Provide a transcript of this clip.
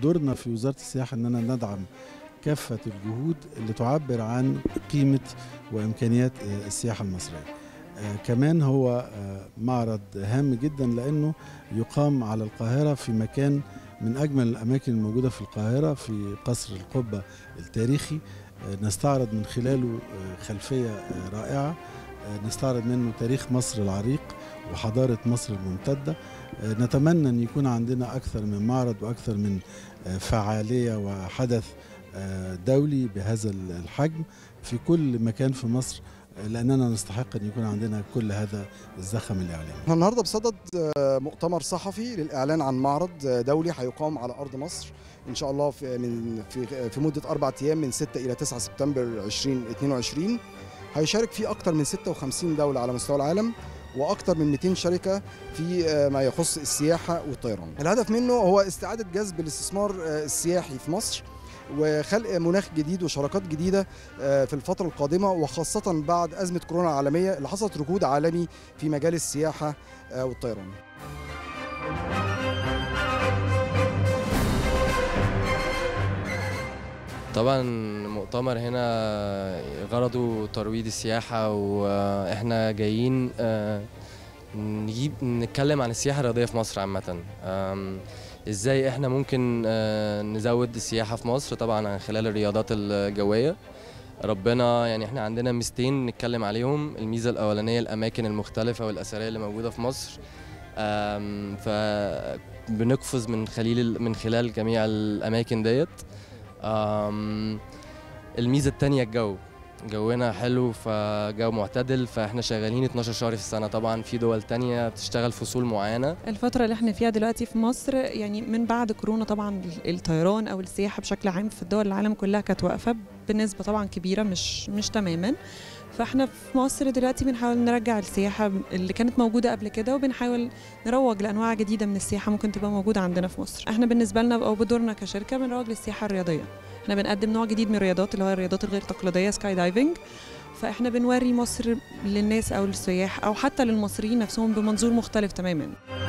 دورنا في وزاره السياحه اننا ندعم كافه الجهود اللي تعبر عن قيمه وامكانيات السياحه المصريه. آه كمان هو آه معرض هام جدا لانه يقام على القاهره في مكان من اجمل الاماكن الموجوده في القاهره في قصر القبه التاريخي آه نستعرض من خلاله خلفيه رائعه نستعرض منه تاريخ مصر العريق وحضاره مصر الممتده نتمنى ان يكون عندنا اكثر من معرض واكثر من فعاليه وحدث دولي بهذا الحجم في كل مكان في مصر لاننا نستحق ان يكون عندنا كل هذا الزخم الاعلامي. احنا النهارده بصدد مؤتمر صحفي للاعلان عن معرض دولي هيقام على ارض مصر ان شاء الله في من في في مده اربع ايام من 6 الى 9 سبتمبر 2022 هيشارك فيه اكثر من 56 دوله على مستوى العالم واكثر من 200 شركه في ما يخص السياحه والطيران. الهدف منه هو استعاده جذب الاستثمار السياحي في مصر وخلق مناخ جديد وشراكات جديده في الفتره القادمه وخاصه بعد ازمه كورونا العالميه اللي حصلت ركود عالمي في مجال السياحه والطيران. طبعا المؤتمر هنا غرضه ترويج السياحة وإحنا جايين نجيب نتكلم عن السياحة الرياضية في مصر عامة إزاي إحنا ممكن نزود السياحة في مصر طبعا من خلال الرياضات الجوية ربنا يعني احنا عندنا ميزتين نتكلم عليهم الميزة الأولانية الأماكن المختلفة والأثرية اللي موجودة في مصر فبنقفز من خلال من خلال جميع الأماكن ديت الميزه الثانيه الجو جونا حلو فجو معتدل فاحنا شغالين 12 شهر في السنه طبعا في دول تانية بتشتغل فصول معينه الفتره اللي احنا فيها دلوقتي في مصر يعني من بعد كورونا طبعا الطيران او السياحه بشكل عام في الدول العالم كلها كانت واقفه بنسبه طبعا كبيره مش مش تماما فاحنا في مصر دلوقتي بنحاول نرجع السياحه اللي كانت موجوده قبل كده وبنحاول نروج لانواع جديده من السياحه ممكن تبقى موجوده عندنا في مصر احنا بالنسبه لنا او بدورنا كشركه بنروج للسياحه الرياضيه احنا بنقدم نوع جديد من الرياضات اللي هو الرياضات الغير تقليديه سكاي دايفنج فاحنا بنوري مصر للناس او للسياح او حتى للمصريين نفسهم بمنظور مختلف تماما